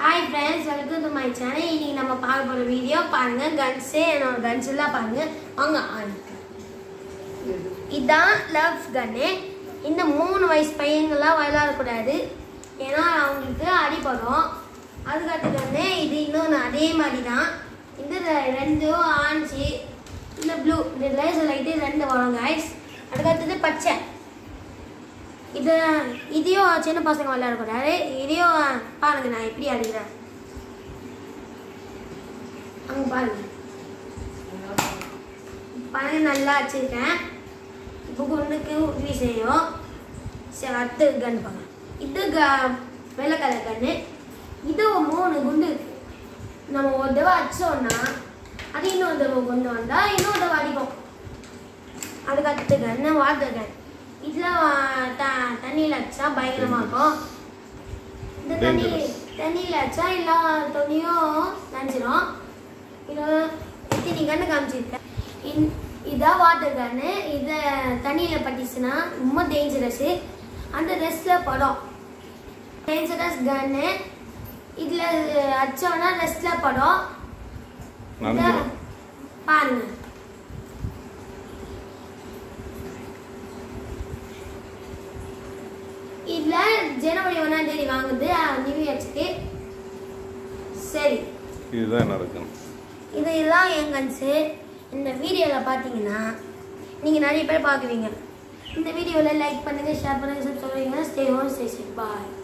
Hi friends welcome to my channel இன்னைக்கு நம்ம பார்க்க போகிற வீடியோ பாருங்க கன்ஸு என்னோட கன்ஸ் எல்லாம் பாருங்க வாங்க ஆன் இதான் லவ் கன்னு இந்த மூணு வயசு பையங்கள்லாம் விளையாடக்கூடாது ஏன்னா அவங்களுக்கு அடிபடும் அதுக்கடுத்து இது இன்னொன்று அதே மாதிரி தான் இந்த ரெ- ரெண்டும் ஆன்ச்சு இந்த ப்ளூ இந்த லேசர் லைட்டு ரெண்டு வரும் கைஸ் அதுக்கடுத்தது பச்சை இது இதையும் சின்ன பசங்க விளையாடக்கூடாது இதையும் பாருங்க நான் எப்படி அடிக்கிறேன் அங்கே பாருங்க பாருங்க நல்லா வச்சிருக்கேன் இப்போ குண்டுக்கு உதவி செய்யும் சரி அடுத்து கன் பாருங்க இது க வெள்ளை கலர் கன்று இது மூணு குண்டு இருக்கு நம்ம ஒரு தடவை அடிச்சோம்னா அது இன்னொரு தடவை கொண்டு வந்தா இன்னொரு தடவை அடிப்போம் அதுக்கு அடுத்து கன்று வாட்டர் கன் இதில் த தண்ணியில் அடிச்சா பயங்கரமாக இருக்கும் இந்த தண்ணி Dangerous. தண்ணியில் அடிச்சா எல்லா துணியும் நனைஞ்சிரும் இது இத்தனி கண்ணு காமிச்சிருக்கேன் இந் இதான் வாட்டர் கன்னு இதை தண்ணியில் பட்டுச்சுன்னா ரொம்ப டேஞ்சரஸ்ஸு அந்த ரெஸ்ட்டில் படும் டேஞ்சரஸ் கன்னு இதில் அடிச்சோன்னா ரெஸ்ட்டில் படும் இத நனைஞ்சிரும். பாருங்க இதில் ஜனவரி ஒன்றாம் தேதி வாங்குது நியூ இயர்ஸ்க்கு சரி இதுதான் நடக்கும் இது இதுதான் என் கன்ஸு இந்த வீடியோவில் பார்த்தீங்கன்னா நீங்கள் நிறைய பேர் பார்க்குவீங்க இந்த வீடியோவில் லைக் பண்ணுங்கள் ஷேர் பண்ணுங்கள் சப்ஸ்கிரைப் பண்ணுங்கள் ஸ்டே ஹோம் ஸ்டே சேஃப் பாய்